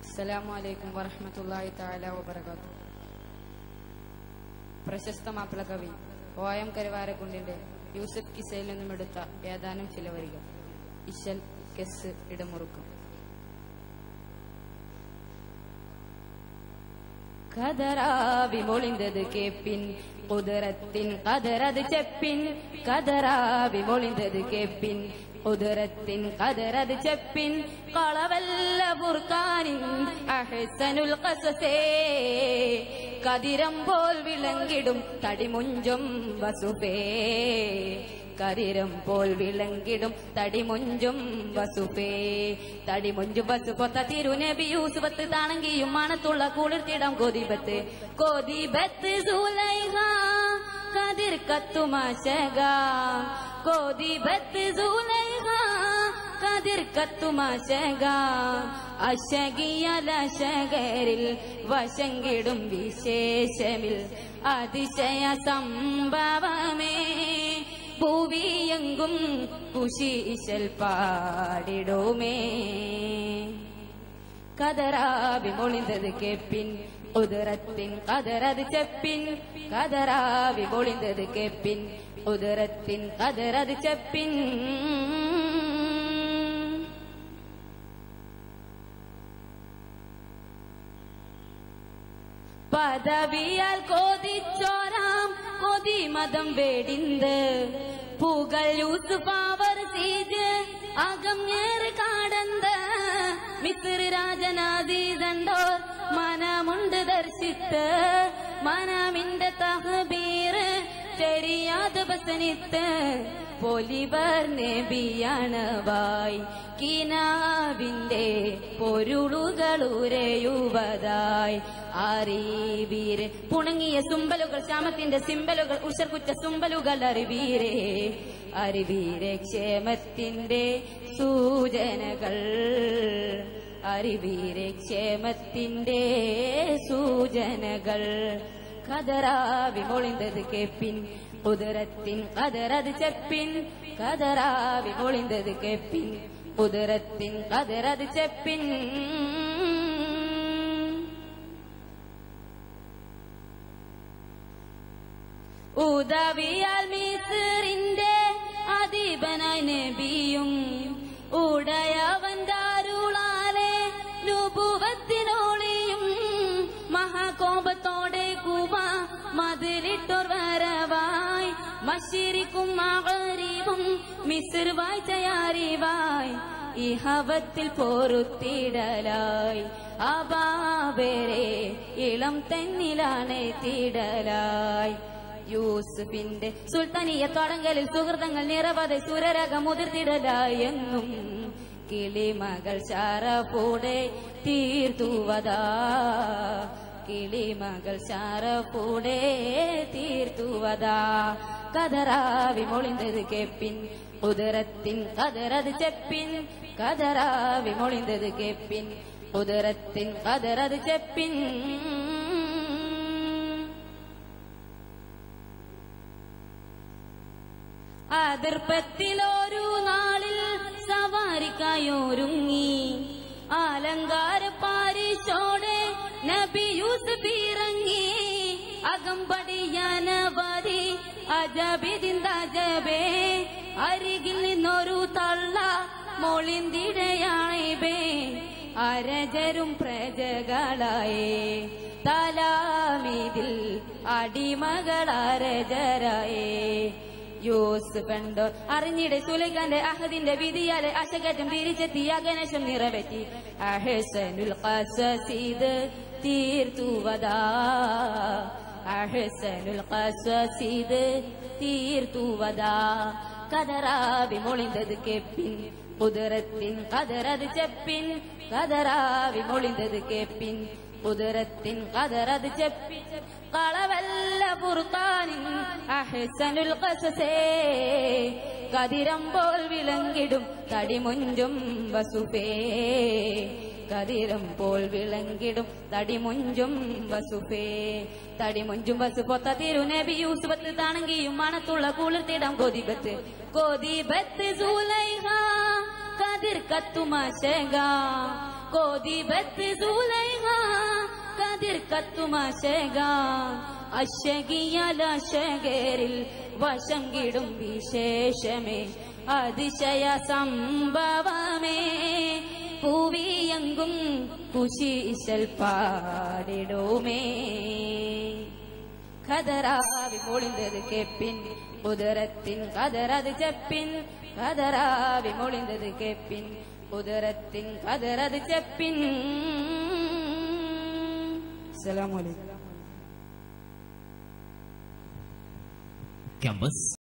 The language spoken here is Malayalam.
അസ്സലാമു അലൈക്കും വറഹ്മത്തുള്ളാഹി തആല വബറകാത്തു പ്രശസ്ത മാപ്പിള കവി ഒ എം കരുവാരക്കുണ്ടിന്റെ യൂസഫ് കിസയിൽ നിന്നും എടുത്ത ഏതാനും ചില വരികൾ ഇശൽ കെസ് ഇടമുറുക്കം കതറാവി മൊളിന്തത് കേപ്പിൻ കുതിരത്തിൻ കതറത് ചെപ്പിൻ കതറാവി മൊളിന്തത് കേപ്പിൻ കുതിരത്തിൻ കതറത് ചെപ്പിൻ കളവല്ല ബുർക്കാനിൻ അഹ്സനുൽ ഖസസേ കതിരം പോൽ വിളങ്ങിടും തടിമുഞ്ചും വസുഫേ കരിരം പോൽ വിളങ്ങിടും തടിമുഞ്ചും വസുഫേ തടിമുഞ്ചും വസു പൊത്ത തിരുനബി യൂസുഫത്ത് താണങ്കിയും മണത്തുള്ള കുളിർത്തിടം കൊതിബത്ത് കൊതിബത്ത് സുലൈഹ കതിർ കത്തുമാശക കൊതിബത്ത് സുലൈഹ കതിർ കത്തുമാശക അശകിയലശകരിൽ വശങ്കിടും വിശേഷമിൽ അതിശയ സംഭവമേ ഭൂവിയെങ്കും കുശീശൽ പാടിടുമേ കതറാവി മൊളിന്തത് കേപ്പിൻ ഉദരത്തിൻ കതറത് ചെപ്പിൻ കതറാവി മൊളിന്തത് കേപ്പിൻ ഉദരത്തിൻ കതറത് ചെപ്പിൻ പദവിയാൽ കോതിച്ചോരാം കൊതി മതം വേടിന്ത് പൂകൾ യൂസുഫാവർ സീജ് അകം ഏറ് കാടന്ത് മിസ്ർ രാജനാദീതണ്ടോർ മനമുണ്ട് ദർശിത്ത് മനമിന്റെ തഹബീർ ശരിയാത് ബസനിത്ത് പൊലിവർ നബിയാണവായി കിനാവിന്റെ പൊരുളുകളുരയുവതായി അറിവീര് പുണങ്ങിയ സുമ്പലുകൾ ശ്യാമത്തിന്റെ സിമ്പലുകൾ ഉഷർകുറ്റ സുമ്പലുകൾ അറിവീരേ അറിവീരെ ക്ഷേമത്തിന്റെ സൂചനകൾ അറിവീരെ ക്ഷേമത്തിന്റെ സൂചനകൾ കതറാവി മൊളിന്തത് കേപ്പിൻ ഉദരത്തിൻ കതറത് ചെപ്പിൻ കതറാവി മൊളിന്തത് കേപ്പിൻ ഉദരത്തിൻ കതറത് ചെപ്പിൻ ഉദവിയാൽ മീസറിന്റെ അധീപനായി നബിയും ഉടയവൻ ദാരുളാലെ നുപുവത്തിനോളിയും മഹാകോപത്തോടെ കൂവ മതിലിട്ടോർ വരവായി മഷിരിക്കും മകരീവും മിസിർ വായ്ചയാരിവായി ഇഹവത്തിൽ പൊറുത്തിടലായി അബാബരെ ഇളം തെന്നിലാണ് തിടലായി യൂസുഫിന്റെ സുൽത്താനിയ തടങ്കലിൽ സുഹൃതങ്ങൾ നിറവതെ സുരരക മുതിർത്തിടലായി എന്നും കിളിമകൾ ശാറപ്പൂടെ തീർത്തുവതാ കിളിമകൾ ശാറപ്പൂടെ തീർത്തുവതാ കതറാവി മൊളിന്തത് കേപ്പിൻ ഉദരത്തിൻ കതറത് ചെപ്പിൻ കതറാവി മൊളിന്തത് കേപ്പിൻ ഉദരത്തിൻ കതറത് ചെപ്പിൻ അതിർപ്പത്തിലൊരു നാളിൽ സവാരിക്കായൊരുങ്ങി അലങ്കാര പാരിശോടെ നബി യൂസഫ് ഇറങ്ങി അകമ്പടിയാനവരി അജബിതിന്തജബേ അരികിൽ നിന്നൊരു തള്ള മൊളിന്തിടയാണേ അരജരും പ്രജകളായേ തലാമിതിൽ അടിമകളരജരായേ യൂസുഫ് കണ്ടോ അറിഞ്ഞിടെ സുലൈഖാന്റെ അഹദിന്റെ വിധിയാലെ അശകറ്റം തിരിച്ചെത്തി അഗനശം നിറവേറ്റി അഹസനുൽ ഖസസീത് തീർത്തുവതാ അഹസനുൽ ഖസസീത് തീർത്തുവതാ കതറാവി മൊളിന്തത് കെപ്പിൻ കുതിരത്തിൻ കതറത് ചെപ്പിൻ കതറാവി മൊളിന്തത് കേപ്പിൻ കുതിരത്തിൻ കതറത് ചെപ്പിൻ കളവല്ല പുറത്താനിൻ അഹസനുൽ ഖസസേ കതിരം പോൽ വിളങ്ങിടും തടിമുഞ്ചും വസുഫേ കതിരം പോൽ വിളങ്ങിടും തടിമുഞ്ചും വസുഫേ തടിമുഞ്ചും വസു പൊത്ത തിരുനബി യൂസുഫത്ത് താണങ്കിയും മണത്തുള്ള കുളിർത്തിടം കൊതിബത്ത് കൊതിബത്ത് സൂലൈഹ കതിർ കത്തുമാശക കൊതിബത്ത് സുലൈഹ കതിർ കത്തുമാശക അശകിയലശകേരിൽ വശം കിടും വിശേഷമേ അതിശയ സംഭവമേ പൂവിയങ്കും കുശീശൽ പാടിടുമേ കതറാവി മൊളിന്തത് കെപ്പിൻ ഉദരത്തിൻ കതറത് ചെപ്പിൻ കതറാവി മൊളിന്തത് കെപ്പിൻ ഉദരത്തിൻ കതറത് ചെപ്പിൻ അസ്സലാമു അലൈക്കും ക്യാമ്പസ്